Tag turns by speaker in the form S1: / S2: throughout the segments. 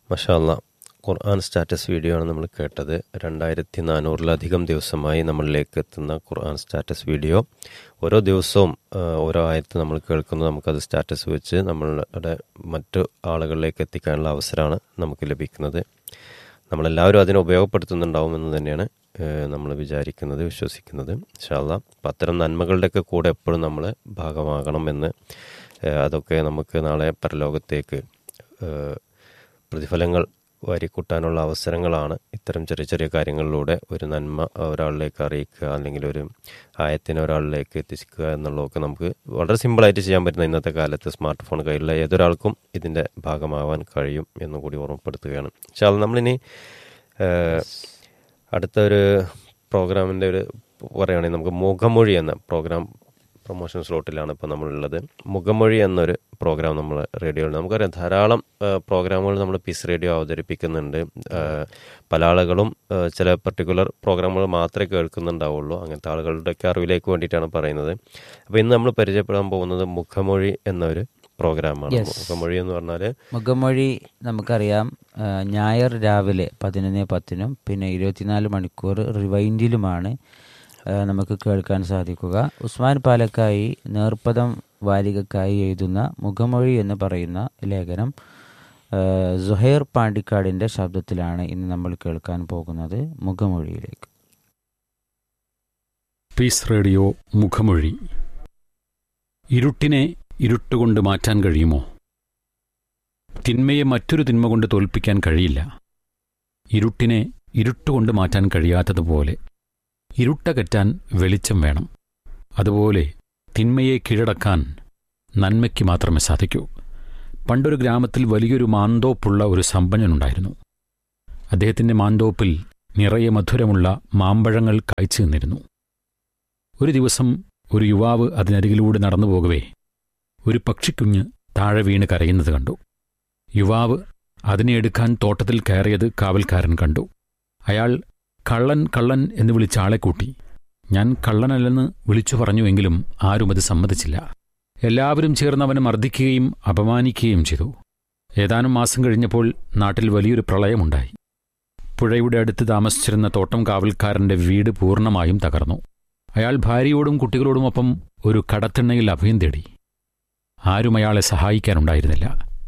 S1: മഷാല്ല ഖുർആൻ status video ആണ് നമ്മൾ കേട്ടത് രണ്ടായിരത്തി നാനൂറിലധികം ദിവസമായി നമ്മളിലേക്ക് എത്തുന്ന ഖുർആൻ സ്റ്റാറ്റസ് വീഡിയോ ഓരോ ദിവസവും ആ, ഓരോ ആയത്ത് നമ്മൾ കേൾക്കുന്നു നമുക്കത് സ്റ്റാറ്റസ് വെച്ച് നമ്മളുടെ മറ്റു ആളുകളിലേക്ക് എത്തിക്കാനുള്ള അവസരമാണ് നമുക്ക് ലഭിക്കുന്നത് നമ്മളെല്ലാവരും അതിനെ ഉപയോഗപ്പെടുത്തുന്നുണ്ടാവുമെന്ന് തന്നെയാണ് നമ്മൾ വിചാരിക്കുന്നത് വിശ്വസിക്കുന്നത് ഇൻഷാല്ല അപ്പം അത്തരം നന്മകളുടെയൊക്കെ കൂടെ എപ്പോഴും നമ്മൾ ഭാഗമാകണമെന്ന് ഏഹ് അതൊക്കെ നമുക്ക് നാളെ പരലോകത്തേക്ക് ഏഹ് പ്രതിഫലങ്ങൾ വാരിക്കൂട്ടാനുള്ള അവസരങ്ങളാണ് ഇത്തരം ചെറിയ ചെറിയ കാര്യങ്ങളിലൂടെ ഒരു നന്മ ഒരാളിലേക്ക് അറിയിക്കുക അല്ലെങ്കിൽ ഒരു ആയത്തിനെ ഒരാളിലേക്ക് എത്തിക്കുക എന്നുള്ളതൊക്കെ നമുക്ക് വളരെ സിമ്പിളായിട്ട് ചെയ്യാൻ പറ്റുന്ന ഇന്നത്തെ കാലത്ത് സ്മാർട്ട് ഫോൺ കയ്യിലുള്ള ഏതൊരാൾക്കും ഇതിൻ്റെ ഭാഗമാവാൻ കഴിയും എന്ന് കൂടി ഓർമ്മപ്പെടുത്തുകയാണ് പക്ഷേ അത് നമ്മളിനി ഏഹ്, അടുത്ത ഒരു പ്രോഗ്രാമിൻ്റെ ഒരു പറയുകയാണെങ്കിൽ നമുക്ക് മുഖമൊഴി എന്ന പ്രോഗ്രാം പ്രൊമോഷൻ സ്ലോട്ടിലാണ് ഇപ്പോൾ നമ്മളുള്ളത് മുഖമൊഴി എന്നൊരു പ്രോഗ്രാം നമ്മൾ റേഡിയോയിൽ നമുക്കറിയാം ധാരാളം പ്രോഗ്രാമുകൾ നമ്മൾ പീസ് റേഡിയോ അവതരിപ്പിക്കുന്നുണ്ട് ആ, പല ആളുകളും ആ, ചില പർട്ടിക്കുലർ പ്രോഗ്രാമുകൾ മാത്രമേ കേൾക്കുന്നുണ്ടാവുള്ളൂ അങ്ങനത്തെ ആളുകളുടെയൊക്കെ അറിവിലേക്ക് വേണ്ടിയിട്ടാണ് പറയുന്നത് അപ്പോൾ ഇന്ന് നമ്മൾ പരിചയപ്പെടാൻ പോകുന്നത് മുഖമൊഴി എന്നൊരു പ്രോഗ്രാമാണ്
S2: Yes.
S1: മുഖമൊഴി എന്ന് പറഞ്ഞാൽ
S2: മുഖമൊഴി നമുക്കറിയാം ആ, ഞായർ രാവിലെ പതിനൊന്ന് പത്തിനും പിന്നെ ഇരുപത്തിനാല് മണിക്കൂർ റിവൈൻഡിലുമാണ് ആ, നമുക്ക് കേൾക്കാൻ സാധിക്കുക ഉസ്മാൻ പാലക്കായി നേർപ്പദം വാരികക്കായി എഴുതുന്ന മുഖമൊഴി എന്ന് പറയുന്ന ലേഖനം ആ, സുഹൈർ പാണ്ടിക്കാടിൻ്റെ ശബ്ദത്തിലാണ് ഇന്ന് നമ്മൾ കേൾക്കാൻ പോകുന്നത് മുഖമൊഴിയിലേക്ക്
S3: പീസ് റേഡിയോ മുഖമൊഴി ഇരുട്ടിനെ ഇരുട്ടുകൊണ്ട് മാറ്റാൻ കഴിയുമോ തിന്മയെ മറ്റൊരു തിന്മ കൊണ്ട് തോൽപ്പിക്കാൻ കഴിയില്ല ഇരുട്ടിനെ ഇരുട്ടുകൊണ്ട് മാറ്റാൻ കഴിയാത്തതുപോലെ ഇരുട്ടകറ്റാൻ വെളിച്ചം വേണം അതുപോലെ തിന്മയെ കീഴടക്കാൻ നന്മയ്ക്ക് മാത്രമേ സാധിക്കൂ പണ്ടൊരു ഗ്രാമത്തിൽ വലിയൊരു മാന്തോപ്പുള്ള ഒരു സമ്പന്നനുണ്ടായിരുന്നു അദ്ദേഹത്തിന്റെ മാന്തോപ്പിൽ നിറയെ മധുരമുള്ള മാമ്പഴങ്ങൾ കായ്ച്ചു നിന്നിരുന്നു ഒരു ദിവസം ഒരു യുവാവ് അതിനരികിലൂടെ നടന്നു പോകവേ ഒരു പക്ഷിക്കുഞ്ഞ് താഴെ വീണ് കരയുന്നത് കണ്ടു യുവാവ് അതിനെ എടുക്കാൻ തോട്ടത്തിൽ കയറിയത് കാവൽക്കാരൻ കണ്ടു അയാൾ കള്ളൻ കള്ളൻ എന്ന് വിളിച്ച ആളെ കൂട്ടി ഞാൻ കള്ളനല്ലെന്ന് വിളിച്ചു പറഞ്ഞുവെങ്കിലും ആരും അത് സമ്മതിച്ചില്ല എല്ലാവരും ചേർന്ന് അവനെ മർദ്ദിക്കുകയും അപമാനിക്കുകയും ചെയ്തു ഏതാനും മാസം കഴിഞ്ഞപ്പോൾ നാട്ടിൽ വലിയൊരു പ്രളയമുണ്ടായി പുഴയുടെ അടുത്ത് താമസിച്ചിരുന്ന തോട്ടം കാവൽക്കാരന്റെ വീട് പൂർണ്ണമായും തകർന്നു അയാൾ ഭാര്യയോടും കുട്ടികളോടുമൊപ്പം ഒരു കടത്തിണ്ണയിൽ അഭയം തേടി ആരും അയാളെ സഹായിക്കാനുണ്ടായിരുന്നില്ല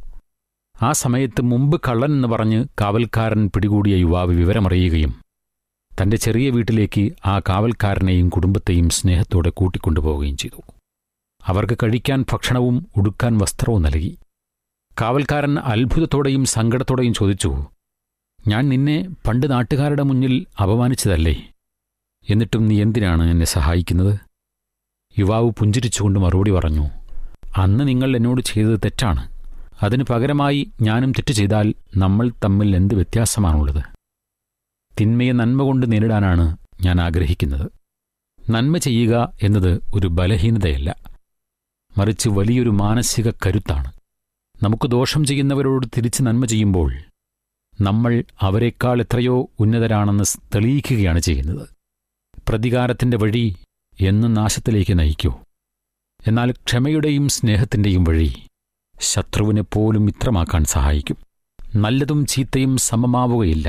S3: ആ സമയത്ത് മുമ്പ് കള്ളൻ എന്ന് പറഞ്ഞ് കാവൽക്കാരൻ പിടികൂടിയ യുവാവ് വിവരമറിയുകയും തന്റെ ചെറിയ വീട്ടിലേക്ക് ആ കാവൽക്കാരനെയും കുടുംബത്തെയും സ്നേഹത്തോടെ കൂട്ടിക്കൊണ്ടുപോവുകയും ചെയ്തു അവർക്ക് കഴിക്കാൻ ഭക്ഷണവും ഉടുക്കാൻ വസ്ത്രവും നൽകി കാവൽക്കാരൻ അത്ഭുതത്തോടെയും സങ്കടത്തോടെയും ചോദിച്ചു ഞാൻ നിന്നെ പണ്ട് നാട്ടുകാരുടെ മുന്നിൽ അപമാനിച്ചതല്ലേ എന്നിട്ടും നീ എന്തിനാണ് എന്നെ സഹായിക്കുന്നത് യുവാവ് പുഞ്ചിരിച്ചുകൊണ്ട് മറുപടി പറഞ്ഞു അന്ന് നിങ്ങൾ എന്നോട് ചെയ്തത് തെറ്റാണ് അതിനു പകരമായി ഞാനും തെറ്റ് ചെയ്താൽ നമ്മൾ തമ്മിൽ എന്ത് വ്യത്യാസമാണുള്ളത് തിന്മയെ നന്മ കൊണ്ട് നേരിടാനാണ് ഞാൻ ആഗ്രഹിക്കുന്നത് നന്മ ചെയ്യുക എന്നത് ഒരു ബലഹീനതയല്ല മറിച്ച് വലിയൊരു മാനസിക കരുത്താണ് നമുക്ക് ദോഷം ചെയ്യുന്നവരോട് തിരിച്ച് നന്മ ചെയ്യുമ്പോൾ നമ്മൾ അവരെക്കാൾ എത്രയോ ഉന്നതരാണെന്ന് തെളിയിക്കുകയാണ് ചെയ്യുന്നത് പ്രതികാരത്തിന്റെ വഴി എന്നും നാശത്തിലേക്ക് നയിക്കൂ എന്നാൽ ക്ഷമയുടെയും സ്നേഹത്തിന്റെയും വഴി ശത്രുവിനെ പോലും മിത്രമാക്കാൻ സഹായിക്കും നല്ലതും ചീത്തയും സമമാവുകയില്ല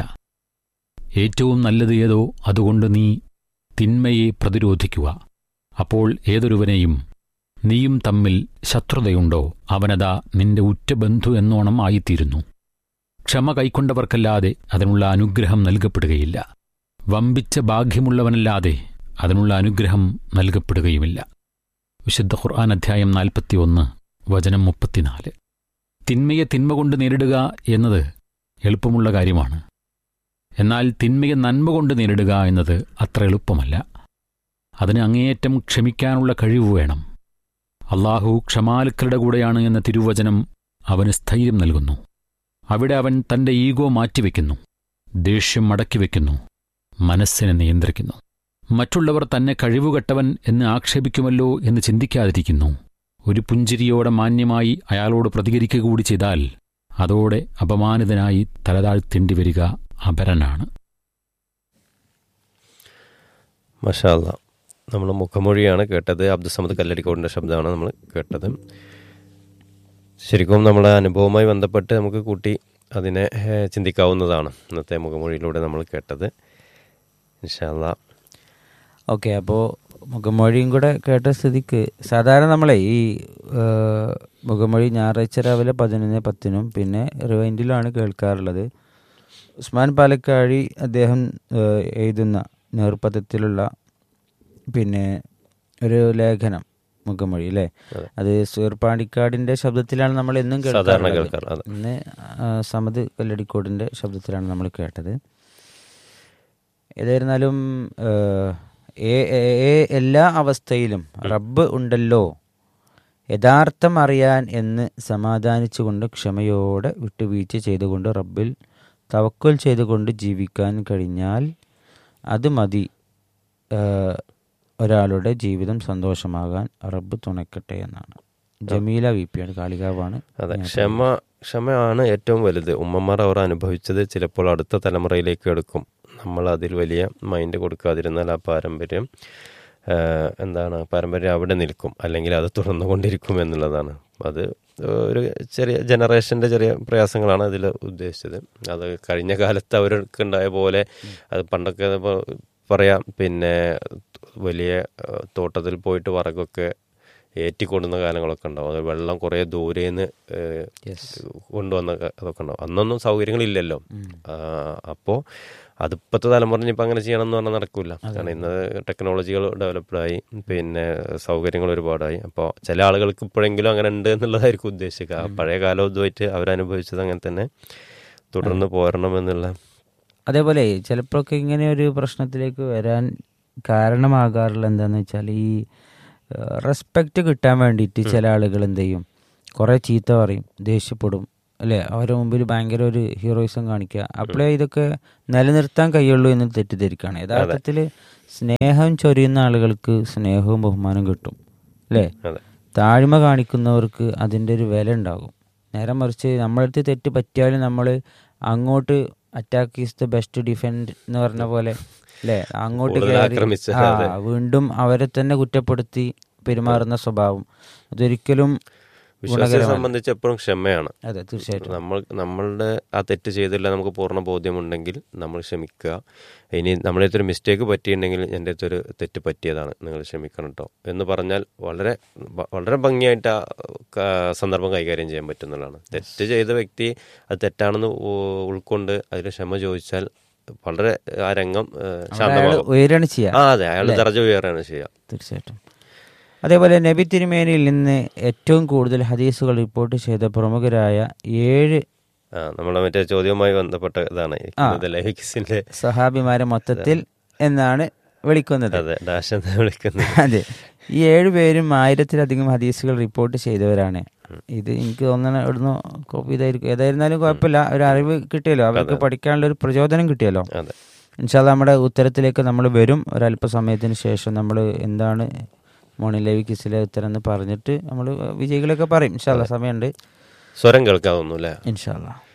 S3: ഏറ്റവും നല്ലത് ഏതോ അതുകൊണ്ട് നീ തിന്മയെ പ്രതിരോധിക്കുക അപ്പോൾ ഏതൊരുവനെയും നീയും തമ്മിൽ ശത്രുതയുണ്ടോ അവനതാ നിന്റെ ഉറ്റ ബന്ധു എന്നോണം ആയിത്തീരുന്നു ക്ഷമ കൈക്കൊണ്ടവർക്കല്ലാതെ അതിനുള്ള അനുഗ്രഹം നൽകപ്പെടുകയില്ല വമ്പിച്ച ഭാഗ്യമുള്ളവനല്ലാതെ അതിനുള്ള അനുഗ്രഹം നൽകപ്പെടുകയുമില്ല വിശുദ്ധ ഖുർആൻ അധ്യായം നാൽപ്പത്തിയൊന്ന് വചനം മുപ്പത്തിനാല് തിന്മയെ തിന്മ കൊണ്ട് നേരിടുക എന്നത് എളുപ്പമുള്ള കാര്യമാണ് എന്നാൽ തിന്മയെ നന്മ കൊണ്ട് നേരിടുക എന്നത് അത്ര എളുപ്പമല്ല അതിന് അങ്ങേയറ്റം ക്ഷമിക്കാനുള്ള കഴിവ് വേണം അള്ളാഹു ക്ഷമാലുക്കളുടെ കൂടെയാണ് എന്ന തിരുവചനം അവന് സ്ഥൈര്യം നൽകുന്നു അവിടെ അവൻ തന്റെ ഈഗോ മാറ്റിവെക്കുന്നു ദേഷ്യം മടക്കിവെക്കുന്നു മനസ്സിനെ നിയന്ത്രിക്കുന്നു മറ്റുള്ളവർ തന്നെ കഴിവുകെട്ടവൻ എന്ന് ആക്ഷേപിക്കുമല്ലോ എന്ന് ചിന്തിക്കാതിരിക്കുന്നു ഒരു പുഞ്ചിരിയോടെ മാന്യമായി അയാളോട് പ്രതികരിക്കുക കൂടി ചെയ്താൽ അതോടെ അപമാനിതനായി തലതാഴ്ത്തേണ്ടി വരിക അപരനാണ്
S1: മഷാല്ല നമ്മൾ മുഖമൊഴിയാണ് കേട്ടത് അബ്ദുസമദ് കല്ലടിക്കോടിൻ്റെ ശബ്ദമാണ് നമ്മൾ കേട്ടത് ശരിക്കും നമ്മുടെ അനുഭവവുമായി ബന്ധപ്പെട്ട് നമുക്ക് കൂട്ടി അതിനെ ഏഹ്, ചിന്തിക്കാവുന്നതാണ് ഇന്നത്തെ മുഖമൊഴിയിലൂടെ നമ്മൾ കേട്ടത് ഇൻഷാല്ല
S2: ഓക്കെ അപ്പോൾ മുഖമൊഴിയും കൂടെ കേട്ട സ്ഥിതിക്ക് സാധാരണ നമ്മളെ ഈ ആ, മുഖമൊഴി ഞായറാഴ്ച രാവിലെ പതിനൊന്ന് പത്തിനും പിന്നെ റിവൈൻഡിലുമാണ് കേൾക്കാറുള്ളത് ഉസ്മാൻ പാലക്കാഴി അദ്ദേഹം ആ, എഴുതുന്ന നേർപ്പഥത്തിലുള്ള പിന്നെ ഒരു ലേഖനം മുഖമൊഴി അല്ലേ
S1: അതെ.
S2: അത് സൂർപ്പാണ്ടിക്കാടിന്റെ ശബ്ദത്തിലാണ് നമ്മൾ എന്നും
S1: സാധാരണ
S2: കേൾക്കാറുള്ളത്.
S1: കേൾക്കാറ് അതെ
S2: ഇന്ന് ആ, സമത് കല്ലടിക്കോടിന്റെ ശബ്ദത്തിലാണ് നമ്മൾ കേട്ടത് ഏതായിരുന്നാലും ഏഹ്, ഏ- ഏ- ഏ- എല്ലാ അവസ്ഥയിലും റബ്ബ് ഉണ്ടല്ലോ യഥാർത്ഥം അറിയാൻ എന്ന് സമാധാനിച്ചുകൊണ്ട് ക്ഷമയോടെ വിട്ടുവീഴ്ച ചെയ്തുകൊണ്ട് റബ്ബിൽ തവക്കുൽ ചെയ്തുകൊണ്ട് ജീവിക്കാൻ കഴിഞ്ഞാൽ അത് മതി ഏഹ്, ഒരാളുടെ ജീവിതം സന്തോഷമാകാൻ റബ്ബ് തുണയ്ക്കട്ടെ എന്നാണ് ജമീല വി പി ആണ് കാളികാവാണ്
S1: അതെ ക്ഷമ ക്ഷമയാണ് ഏറ്റവും വലുത് ഉമ്മമാർ അവർ അനുഭവിച്ചത് ചിലപ്പോൾ അടുത്ത തലമുറയിലേക്ക് എടുക്കും നമ്മൾ അതിൽ വലിയ മൈൻഡ് കൊടുക്കാതിരുന്നാൽ ആ പാരമ്പര്യം ആ, എന്താണ് പാരമ്പര്യം അവിടെ നിൽക്കും അല്ലെങ്കിൽ അത് തുടർന്നുകൊണ്ടിരിക്കും എന്നുള്ളതാണ് അത് ഒരു ചെറിയ ജനറേഷൻ്റെ ചെറിയ പ്രയാസങ്ങളാണ് അതിൽ ഉദ്ദേശിച്ചത് അത് കഴിഞ്ഞ കാലത്ത് അവർക്ക് ഉണ്ടായ പോലെ അത് പണ്ടൊക്കെ ഇപ്പൊ പറയാം പിന്നെ വലിയ ആ, തോട്ടത്തിൽ പോയിട്ട് വറകൊക്കെ ഏറ്റിക്കൊണ്ടുന്ന കാലങ്ങളൊക്കെ ഉണ്ടാവും അത് വെള്ളം കുറേ ദൂരേന്ന് കൊണ്ടുവന്ന ക- അതൊക്കെ ഉണ്ടാവും അന്നൊന്നും സൗകര്യങ്ങളില്ലല്ലോ അപ്പോൾ അതിപ്പോഴത്തെ തലമുറ ഇനിയിപ്പോൾ അങ്ങനെ ചെയ്യണം എന്ന് പറഞ്ഞാൽ നടക്കില്ല കാരണം ഇന്ന് ടെക്നോളജികൾ ഡെവലപ്ഡായി പിന്നെ സൗകര്യങ്ങൾ ഒരുപാടായി അപ്പോൾ ചില ആളുകൾക്ക് ഇപ്പോഴെങ്കിലും അങ്ങനെ ഉണ്ട് എന്നുള്ളതായിരിക്കും ഉദ്ദേശിക്കുക ആ പഴയ കാലം ഇതുമായിട്ട് അവരനുഭവിച്ചത് അങ്ങനെ തന്നെ തുടർന്ന് പോരണം എന്നുള്ള
S2: അതേപോലെ ചിലപ്പോഴൊക്കെ ഇങ്ങനെ ഒരു പ്രശ്നത്തിലേക്ക് വരാൻ കാരണമാകാറുള്ള എന്താന്ന് വെച്ചാൽ ഈ റെസ്പെക്റ്റ് കിട്ടാൻ വേണ്ടിയിട്ട് ചില ആളുകൾ എന്ത് ചെയ്യും കുറേ ചീത്ത പറയും ദേഷ്യപ്പെടും അല്ലേ അവരുടെ മുമ്പിൽ ഭയങ്കര ഒരു ഹീറോയിസം കാണിക്കുക അപ്പോഴേ ഇതൊക്കെ നിലനിർത്താൻ കഴിയുള്ളൂ എന്ന് തെറ്റിദ്ധരിക്കുകയാണ് യഥാർത്ഥത്തിൽ സ്നേഹം ചൊരിയുന്ന ആളുകൾക്ക് സ്നേഹവും ബഹുമാനവും കിട്ടും അല്ലേ
S1: അതെ
S2: താഴ്മ കാണിക്കുന്നവർക്ക് അതിൻ്റെ ഒരു വില ഉണ്ടാകും നേരെ മറിച്ച് നമ്മളടുത്ത് തെറ്റ് പറ്റിയാലും നമ്മൾ അങ്ങോട്ട് attack is the best defend എന്ന് പറഞ്ഞ പോലെ അല്ലേ അങ്ങോട്ട്
S1: കൂടുതൽ
S2: കയറി
S1: ആക്രമിച്ച്,
S2: ആ,
S1: അതെ.
S2: വീണ്ടും അവരെ തന്നെ കുറ്റപ്പെടുത്തി പെരുമാറുന്ന സ്വഭാവം അതൊരിക്കലും
S1: വിശ്വാസിയെ
S2: ഗുണകരമല്ല.
S1: സംബന്ധിച്ച് എപ്പോഴും ക്ഷമയാണ്
S2: അതെ തീർച്ചയായിട്ടും
S1: നമ്മൾ നമ്മളുടെ ആ തെറ്റ് ചെയ്തില്ല നമുക്ക് പൂർണ്ണ ബോധ്യമുണ്ടെങ്കിൽ നമ്മൾ ക്ഷമിക്കുക ഇനി നമ്മുടെ അടുത്തൊരു മിസ്റ്റേക്ക് പറ്റിയിട്ടുണ്ടെങ്കിൽ എൻ്റെ അടുത്തൊരു തെറ്റ് പറ്റിയതാണ് നിങ്ങൾ ക്ഷമിക്കണം കേട്ടോ എന്ന് പറഞ്ഞാൽ വളരെ വ- വളരെ ഭംഗിയായിട്ട് ആ ക- സന്ദർഭം കൈകാര്യം ചെയ്യാൻ പറ്റുന്നതാണ് തെറ്റ് ചെയ്ത വ്യക്തി അത് തെറ്റാണെന്ന് ഉ- ഉൾക്കൊണ്ട് അതിൽ ക്ഷമ ചോദിച്ചാൽ വളരെ ആ രംഗം ഏഹ്,
S2: അയാൾ
S1: ശാന്തമാകും
S2: ഉയരാണ് ചെയ്യുക
S1: ആ അതെ അയാൾ ദർജ ഉയരാണ് ചെയ്യുക
S2: തീർച്ചയായിട്ടും അതേപോലെ നബി തിരുമേനിയിൽ നിന്ന് ഏറ്റവും കൂടുതൽ ഹദീസുകൾ റിപ്പോർട്ട് ചെയ്ത പ്രമുഖരായ ഏഴ്
S1: ആ നമ്മളെ മറ്റേ ചോദ്യവുമായി ബന്ധപ്പെട്ട ഇതാണ്
S2: ആ.
S1: ലഹിക്സിന്റെ
S2: സഹാബിമാരെ മൊത്തത്തിൽ എന്നാണ് വിളിക്കുന്നത്
S1: അതെ ഡാഷ് എന്ന് വിളിക്കുന്നത്
S2: അതെ ഈ ഏഴ് പേരും ആയിരത്തിലധികം ഹദീസുകൾ റിപ്പോർട്ട് ചെയ്തവരാണ് ഇത് എനിക്ക് തോന്നുന്ന ഇവിടുന്ന് കോപ്പി ചെയ്തായിരിക്കും ഏതായിരുന്നാലും കുഴപ്പമില്ല ഒരു അറിവ് കിട്ടിയല്ലോ അവർക്ക് പഠിക്കാനുള്ള ഒരു പ്രചോദനം കിട്ടിയല്ലോ
S1: അതെ
S2: ഇൻഷാല്ല നമ്മുടെ ഉത്തരത്തിലേക്ക് നമ്മൾ വരും ഒരല്പസമയത്തിന് ശേഷം നമ്മൾ എന്താണ് മോണിലേവി കിസിലെ ഉത്തരം എന്ന് പറഞ്ഞിട്ട് നമ്മൾ വിജയികളൊക്കെ പറയും ഇൻഷാല്ല സമയമുണ്ട്
S1: സ്വരം കേൾക്കാതൊന്നും അല്ലേ
S2: ഇൻഷാല്ല